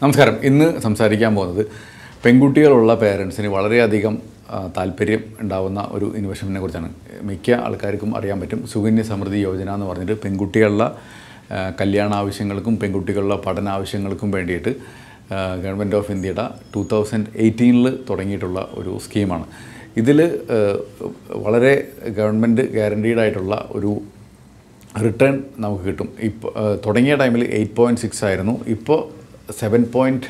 നമസ്കാരം ഇന്ന് സംസാരിക്കാൻ പോകുന്നത് പെൺകുട്ടികളുള്ള പേരൻസിന് വളരെയധികം ആ, താല്പര്യം ഉണ്ടാവുന്ന ഒരു ഇൻവെസ്റ്റ്മെൻറ്റിനെ കുറിച്ചാണ് മിക്ക ആൾക്കാർക്കും അറിയാൻ പറ്റും സുകന്യ സമൃദ്ധി യോജന എന്ന് പറഞ്ഞിട്ട് പെൺകുട്ടികളുടെ ആ, കല്യാണ ആവശ്യങ്ങൾക്കും പെൺകുട്ടികളുടെ പഠന ആവശ്യങ്ങൾക്കും വേണ്ടിയിട്ട് ഗവൺമെൻറ് ഓഫ് ഇന്ത്യയുടെ ടു തൗസൻഡ് എയ്റ്റീനിൽ തുടങ്ങിയിട്ടുള്ള ഒരു സ്കീമാണ് ഇതിൽ വളരെ ഗവൺമെൻറ് ഗ്യാരണ്ടീഡ് ആയിട്ടുള്ള ഒരു റിട്ടേൺ നമുക്ക് കിട്ടും ഇപ്പോൾ തുടങ്ങിയ ടൈമിൽ എയ്റ്റ് പോയിൻറ്റ് സിക്സ് ആയിരുന്നു ഇപ്പോൾ seven point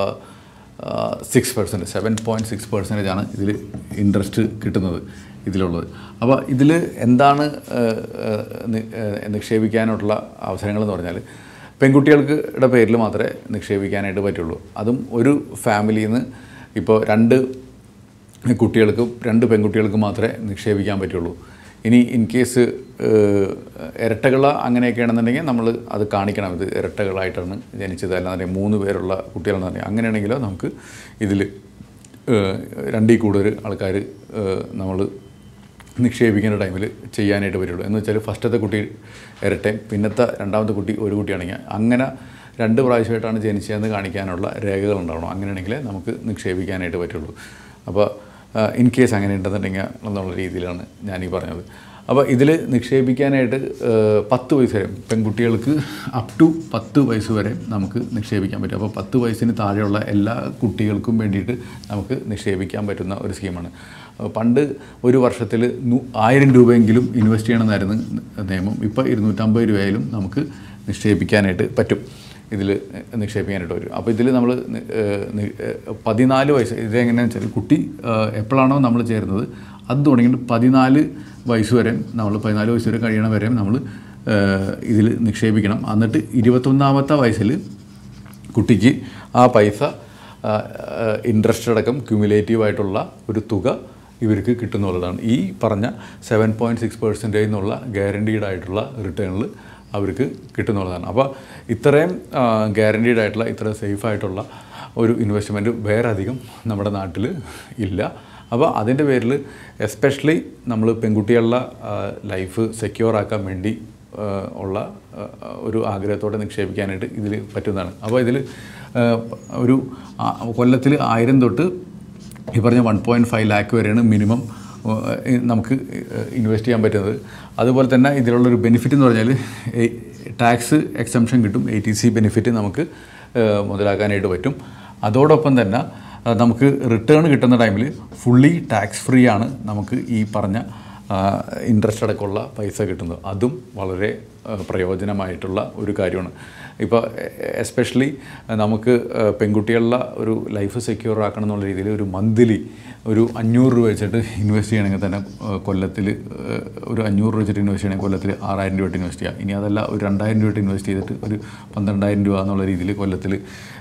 six percent seven point six percentage ആണ് ഇതിൽ ഇൻട്രസ്റ്റ് കിട്ടുന്നത് ഇതിലുള്ളത് അപ്പോൾ ഇതിൽ എന്താണ് ഏഹ്, ഏഹ്, നി- ഏഹ്, നിക്ഷേപിക്കാനുള്ള അവസരങ്ങൾ എന്ന് പറഞ്ഞാൽ പെൺകുട്ടികൾക്കുടെ പേരിൽ മാത്രമേ നിക്ഷേപിക്കാനായിട്ട് പറ്റുള്ളൂ അതും ഒരു ഫാമിലിയിൽ നിന്ന് ഇപ്പോൾ രണ്ട് കുട്ടികൾക്ക് രണ്ട് പെൺകുട്ടികൾക്ക് മാത്രമേ നിക്ഷേപിക്കാൻ പറ്റുള്ളൂ ഇനി ഇൻ കേസ് ഇരട്ടകൾ അങ്ങനെയൊക്കെയാണെന്നുണ്ടെങ്കിൽ നമ്മൾ അത് കാണിക്കണം ഇത് ഇരട്ടകളായിട്ടാണ് ജനിച്ചത് അല്ലാന്നുണ്ടെങ്കിൽ മൂന്ന് പേരുള്ള കുട്ടികളെന്നുണ്ടെങ്കിൽ അങ്ങനെയാണെങ്കിലോ നമുക്ക് ഇതിൽ രണ്ടിൽ കൂടുതൽ ആൾക്കാർ നമ്മൾ നിക്ഷേപിക്കുന്ന ടൈമിൽ ചെയ്യാനായിട്ട് പറ്റുള്ളൂ എന്ന് വെച്ചാൽ ഫസ്റ്റത്തെ കുട്ടി ഇരട്ടയും പിന്നത്തെ രണ്ടാമത്തെ കുട്ടി ഒരു കുട്ടിയാണെങ്കിൽ അങ്ങനെ രണ്ട് പ്രാവശ്യമായിട്ടാണ് ജനിച്ചതെന്ന് കാണിക്കാനുള്ള രേഖകൾ ഉണ്ടാവണം അങ്ങനെയാണെങ്കിൽ നമുക്ക് നിക്ഷേപിക്കാനായിട്ട് പറ്റുള്ളൂ അപ്പോൾ ഇൻ കേസ് അങ്ങനെ ഉണ്ടെന്നുണ്ടെങ്കിൽ എന്നുള്ള രീതിയിലാണ് ഞാൻ ഈ പറഞ്ഞത് അപ്പോൾ ഇതിൽ നിക്ഷേപിക്കാനായിട്ട് ഏഹ്, പത്ത് വയസ്സ് വരെ പെൺകുട്ടികൾക്ക് അപ് ടു പത്ത് വയസ്സ് വരെ നമുക്ക് നിക്ഷേപിക്കാൻ പറ്റും അപ്പോൾ പത്ത് വയസ്സിന് താഴെയുള്ള എല്ലാ കുട്ടികൾക്കും വേണ്ടിയിട്ട് നമുക്ക് നിക്ഷേപിക്കാൻ പറ്റുന്ന ഒരു സ്കീമാണ് അപ്പോൾ പണ്ട് ഒരു വർഷത്തിൽ നൂ ആയിരം രൂപയെങ്കിലും ഇൻവെസ്റ്റ് ചെയ്യണമെന്നായിരുന്നു നിയമം ഇപ്പോൾ ഇരുന്നൂറ്റമ്പത് രൂപയിലും നമുക്ക് നിക്ഷേപിക്കാനായിട്ട് പറ്റും ഇതിൽ നിക്ഷേപിക്കാനായിട്ട് വരും അപ്പോൾ ഇതിൽ നമ്മൾ പതിനാല് വയസ്സ് ഇതെങ്ങനെയാണെന്ന് വെച്ചാൽ കുട്ടി ഏഹ്, എപ്പോഴാണോ നമ്മൾ ചേരുന്നത് അത് തുടങ്ങിയിട്ട് പതിനാല് വയസ്സ് വരെ നമ്മൾ പതിനാല് വയസ്സ് വരെ കഴിയണ വരെ നമ്മൾ ഇതിൽ നിക്ഷേപിക്കണം എന്നിട്ട് ഇരുപത്തൊന്നാമത്തെ വയസ്സിൽ കുട്ടിക്ക് ആ പൈസ ഇൻട്രസ്റ്റ് അടക്കം ക്യുമുലേറ്റീവ് ആയിട്ടുള്ള ഒരു തുക ഇവർക്ക് കിട്ടുന്നുള്ളതാണ് ഈ പറഞ്ഞ സെവൻ പോയിൻറ്റ് സിക്സ് പെർസെൻറ്റേജ് എന്നുള്ള ഗ്യാരണ്ടീഡ് ആയിട്ടുള്ള റിട്ടേണിൽ അവർക്ക് കിട്ടുന്നുള്ളതാണ് അപ്പോൾ ഇത്രയും ഗ്യാരണ്ടീഡ് ആയിട്ടുള്ള ഇത്ര സേഫ് ആയിട്ടുള്ള ഒരു ഇൻവെസ്റ്റ്മെൻറ്റ് വേറെ അധികം നമ്മുടെ നാട്ടിൽ ഇല്ല അപ്പോൾ അതിൻ്റെ പേരിൽ എസ്പെഷ്യലി നമ്മൾ പെൺകുട്ടികളുടെ ലൈഫ് സെക്യൂർ ആക്കാൻ വേണ്ടി ആ, ഉള്ള ആ, ഒരു ആഗ്രഹത്തോടെ നിക്ഷേപിക്കാനായിട്ട് ഇതിൽ പറ്റുന്നതാണ് അപ്പോൾ ഇതിൽ ഒരു കൊല്ലത്തിൽ ആയിരം തൊട്ട് ഈ പറഞ്ഞ വൺ പോയിൻറ്റ് ഫൈവ് ലാക്ക് വരെയാണ് മിനിമം നമുക്ക് ഇൻവെസ്റ്റ് ചെയ്യാൻ പറ്റുന്നത് അതുപോലെ തന്നെ ഇതിലുള്ളൊരു ബെനിഫിറ്റ് എന്ന് പറഞ്ഞാൽ ടാക്സ് എക്സംഷൻ കിട്ടും എ ടി സി ബെനിഫിറ്റ് നമുക്ക് ആ, മുതലാക്കാനായിട്ട് പറ്റും അതോടൊപ്പം തന്നെ ആ, നമുക്ക് റിട്ടേൺ കിട്ടുന്ന ടൈമിൽ ഫുള്ളി ടാക്സ് ഫ്രീ ആണ് നമുക്ക് ഈ പറഞ്ഞ ഇൻട്രസ്റ്റ് അടക്കമുള്ള പൈസ കിട്ടുന്നത് അതും വളരെ ആ, പ്രയോജനമായിട്ടുള്ള ഒരു കാര്യമാണ് ഇപ്പോൾ എസ്പെഷ്യലി നമുക്ക് ആ, പെൺകുട്ടികളുടെ ഒരു ലൈഫ് സെക്യൂർ ആക്കണം എന്നുള്ള രീതിയിൽ ഒരു മന്ത്ലി ഒരു അഞ്ഞൂറ് രൂപ വെച്ചിട്ട് ഇൻവെസ്റ്റ് ചെയ്യണമെങ്കിൽ തന്നെ കൊല്ലത്തിൽ ഒരു അഞ്ഞൂറ് രൂപ വെച്ചിട്ട് ഇൻവെസ്റ്റ് ചെയ്യണമെങ്കിൽ കൊല്ലത്തിൽ ആറായിരം രൂപ ഇട്ട് ഇൻവെസ്റ്റ് ചെയ്യാം ഇനി അതല്ല ഒരു രണ്ടായിരം രൂപ ഇട്ട് ഇൻവെസ്റ്റ് ചെയ്തിട്ട് ഒരു പന്ത്രണ്ടായിരം രൂപ എന്നുള്ള രീതിയിൽ കൊല്ലത്തിൽ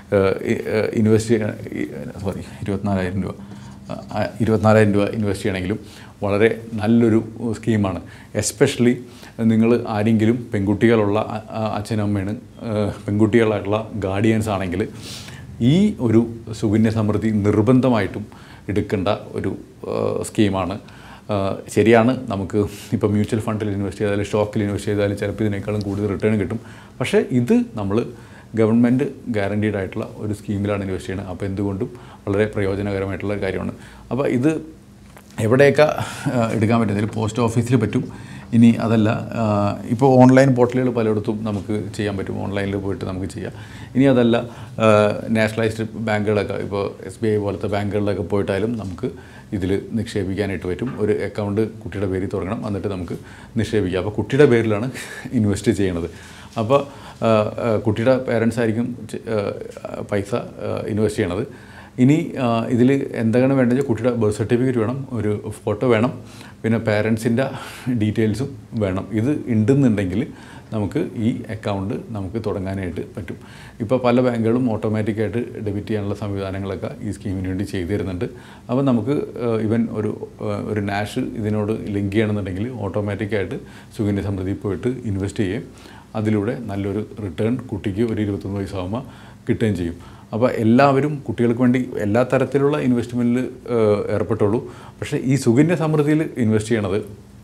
ഇൻവെസ്റ്റ് സോറി ഇരുപത്തിനാലായിരം രൂപ ആ, ഇരുപത്തിനാലായിരം രൂപ ഇൻവെസ്റ്റ് ചെയ്യണമെങ്കിലും വളരെ നല്ലൊരു സ്കീമാണ് എസ്പെഷ്യലി നിങ്ങൾ ആരെങ്കിലും പെൺകുട്ടികളുള്ള അ- അ- അച്ഛനും അമ്മയാണ് ആ, പെൺകുട്ടികളായിട്ടുള്ള ഗാർഡിയൻസ് ആണെങ്കിൽ ഈ ഒരു സുകന്യ സമൃദ്ധി നിർബന്ധമായിട്ടും എടുക്കേണ്ട ഒരു ആ, സ്കീമാണ് ആ, ശരിയാണ് നമുക്ക് ഇപ്പോൾ മ്യൂച്വൽ ഫണ്ടിൽ ഇൻവെസ്റ്റ് ചെയ്താൽ സ്റ്റോക്കിൽ ഇൻവെസ്റ്റ് ചെയ്താൽ ചിലപ്പോൾ ഇതിനേക്കാളും കൂടുതൽ റിട്ടേൺ കിട്ടും പക്ഷേ ഇത് നമ്മൾ ഗവൺമെൻറ് ഗ്യാരണ്ടീഡ് ആയിട്ടുള്ള ഒരു സ്കീമിലാണ് ഇൻവെസ്റ്റ് ചെയ്യുന്നത് അപ്പോൾ എന്തുകൊണ്ടും വളരെ പ്രയോജനകരമായിട്ടുള്ള ഒരു കാര്യമാണ് അപ്പോൾ ഇത് എവിടെയൊക്കെ ആ, എടുക്കാൻ പറ്റും ഇതിൽ പോസ്റ്റ് ഓഫീസിൽ പറ്റും ഇനി അതല്ല ആ, ഇപ്പോൾ ഓൺലൈൻ പോർട്ടലുകൾ പലയിടത്തും നമുക്ക് ചെയ്യാൻ പറ്റും ഓൺലൈനിൽ പോയിട്ട് നമുക്ക് ചെയ്യാം ഇനി അതല്ല ആ, നാഷണലൈസ്ഡ് ബാങ്കുകളൊക്കെ ഇപ്പോൾ എസ് ബി ഐ പോലത്തെ ബാങ്കുകളിലൊക്കെ പോയിട്ടായാലും നമുക്ക് ഇതിൽ നിക്ഷേപിക്കാനായിട്ട് പറ്റും ഒരു അക്കൗണ്ട് കുട്ടിയുടെ പേരിൽ തുടങ്ങണം എന്നിട്ട് നമുക്ക് നിക്ഷേപിക്കാം അപ്പോൾ കുട്ടിയുടെ പേരിലാണ് ഇൻവെസ്റ്റ് ചെയ്യണത് അപ്പോൾ ആ, ആ, കുട്ടിയുടെ പേരൻസ് ആയിരിക്കും ചെ- ആ, പൈസ ഇൻവെസ്റ്റ് ചെയ്യണത് ഇനി ഇതിൽ എന്താണ് വേണ്ടത് കുട്ടിയുടെ ബർത്ത് സർട്ടിഫിക്കറ്റ് വേണം ഒരു ഫോട്ടോ വേണം പിന്നെ പേരൻസിൻ്റെ ഡീറ്റെയിൽസും വേണം ഇത് ഉണ്ടെന്നുണ്ടെങ്കിൽ നമുക്ക് ഈ അക്കൗണ്ട് നമുക്ക് തുടങ്ങാനായിട്ട് പറ്റും ഇപ്പോൾ പല ബാങ്കുകളും ഓട്ടോമാറ്റിക്കായിട്ട് ഡെബിറ്റ് ചെയ്യാനുള്ള സംവിധാനങ്ങളൊക്കെ ഈ സ്കീമിന് വേണ്ടി ചെയ്തു തരുന്നുണ്ട് അപ്പോൾ നമുക്ക് ഇവൻ ഒരു ആ, ഒരു നാഷ് ഇതിനോട് ലിങ്ക് ചെയ്യണമെന്നുണ്ടെങ്കിൽ ഓട്ടോമാറ്റിക്കായിട്ട് സുകന്യ സമൃദ്ധി പോയിട്ട് ഇൻവെസ്റ്റ് ചെയ്യുകയും അതിലൂടെ നല്ലൊരു റിട്ടേൺ കുട്ടിക്ക് ഒരു ഇരുപത്തൊന്ന് വയസ്സാകുമ്പോൾ കിട്ടുകയും ചെയ്യും അപ്പോൾ എല്ലാവരും കുട്ടികൾക്ക് വേണ്ടി എല്ലാ തരത്തിലുള്ള ഇൻവെസ്റ്റ്മെൻറ്റിൽ ഏർപ്പെട്ടുള്ളൂ പക്ഷേ ഈ സുകന്യ സമൃദ്ധിയിൽ ഇൻവെസ്റ്റ് ചെയ്യണത്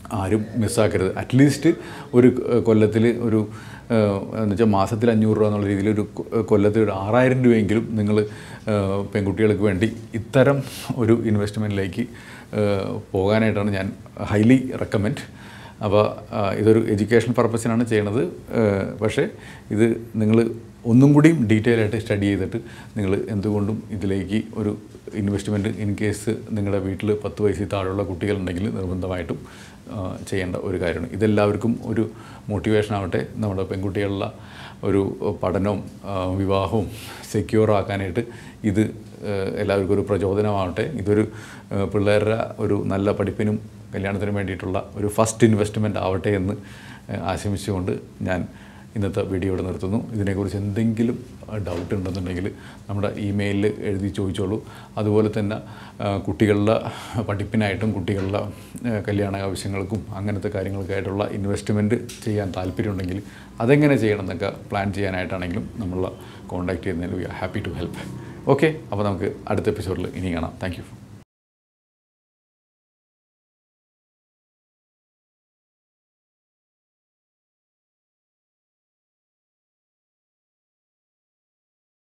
ആരും മിസ്സാക്കരുത് അറ്റ്ലീസ്റ്റ് ഒരു കൊല്ലത്തിൽ ഒരു എന്ന് വെച്ചാൽ മാസത്തിൽ അഞ്ഞൂറ് രൂപ എന്നുള്ള രീതിയിൽ ഒരു കൊ- കൊല്ലത്തിൽ ഒരു ആറായിരം രൂപയെങ്കിലും നിങ്ങൾ പെൺകുട്ടികൾക്ക് വേണ്ടി ഇത്തരം ഒരു ഇൻവെസ്റ്റ്മെൻറ്റിലേക്ക് പോകാനായിട്ടാണ് ഞാൻ ഹൈലി റെക്കമെൻഡ് അപ്പോൾ ആ, ഇതൊരു എഡ്യൂക്കേഷൻ പർപ്പസിനാണ് ചെയ്യണത് ആ, പക്ഷേ ഇത് നിങ്ങൾ ഒന്നും കൂടിയും ഡീറ്റെയിൽ ആയിട്ട് സ്റ്റഡി ചെയ്തിട്ട് നിങ്ങൾ എന്തുകൊണ്ടും ഇതിലേക്ക് ഒരു ഇൻവെസ്റ്റ്മെൻറ്റ് ഇൻ കേസ് നിങ്ങളുടെ വീട്ടിൽ പത്ത് വയസ്സിൽ താഴെയുള്ള കുട്ടികളുണ്ടെങ്കിൽ നിർബന്ധമായിട്ടും ആ, ചെയ്യേണ്ട ഒരു കാര്യമാണ് ഇതെല്ലാവർക്കും ഒരു മോട്ടിവേഷൻ ആവട്ടെ നമ്മുടെ പെൺകുട്ടികളുടെ ഒരു പഠനവും ആ, വിവാഹവും സെക്യൂർ ആക്കാനായിട്ട് ഇത് ആ, എല്ലാവർക്കും ഒരു പ്രചോദനമാവട്ടെ ഇതൊരു ആ, പിള്ളേരുടെ ഒരു നല്ല പഠിപ്പിനും കല്യാണത്തിനും വേണ്ടിയിട്ടുള്ള ഒരു ഫസ്റ്റ് ഇൻവെസ്റ്റ്മെൻറ്റ് ആവട്ടെ എന്ന് ആ, ആശംസിച്ചുകൊണ്ട് ഞാൻ ഇന്നത്തെ വീഡിയോ ഇവിടെ നിർത്തുന്നു ഇതിനെക്കുറിച്ച് എന്തെങ്കിലും ഡൗട്ട് ഉണ്ടെന്നുണ്ടെങ്കിൽ നമ്മുടെ ഇമെയിലിൽ എഴുതി ചോദിച്ചോളൂ അതുപോലെ തന്നെ ആ, കുട്ടികളുടെ പഠിപ്പിനായിട്ടും കുട്ടികളുടെ ആ, കല്യാണ ആവശ്യങ്ങൾക്കും അങ്ങനത്തെ കാര്യങ്ങൾക്കായിട്ടുള്ള ഇൻവെസ്റ്റ്മെൻറ്റ് ചെയ്യാൻ താല്പര്യമുണ്ടെങ്കിൽ അതെങ്ങനെ ചെയ്യണം എന്നൊക്കെ പ്ലാൻ ചെയ്യാനായിട്ടാണെങ്കിലും നമ്മളെ കോൺടാക്ട് ചെയ്യുന്നതിൽ we are happy to help okay അപ്പോൾ നമുക്ക് അടുത്ത എപ്പിസോഡിൽ ഇനി കാണാം താങ്ക് യു